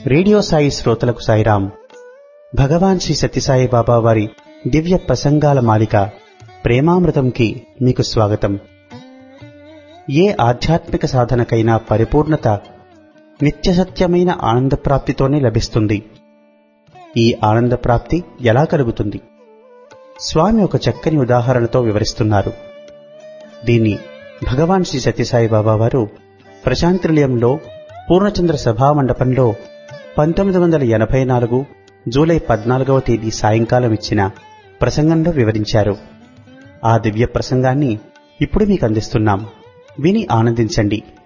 radio Sai శ్రోతలకు సాయిరాం భగవాన్ శ్రీ సత్యసాయి బాబా వారి దివ్య ప్రసంగాల మాలిక ప్రేమామృతంకి మీకు స్వాగతం ఏ ఆధ్యాత్మిక సాధనకైనా పరిపూర్ణత నిత్యసత్యమైన ఆనందప్రాప్తితోనే లభిస్తుంది ఈ ఆనందప్రాప్తి ఎలా కలుగుతుంది స్వామి ఒక చక్కని ఉదాహరణతో వివరిస్తున్నారు దీన్ని భగవాన్ శ్రీ సత్యసాయి బాబా వారు ప్రశాంతినిలయంలో పూర్ణచంద్ర సభా మండపంలో పంతొమ్మిది వందల ఎనభై నాలుగు జూలై పద్నాలుగవ తేదీ సాయంకాలం ఇచ్చిన ప్రసంగంలో వివరించారు ఆ దివ్య ప్రసంగాన్ని ఇప్పుడు మీకు అందిస్తున్నాం విని ఆనందించండి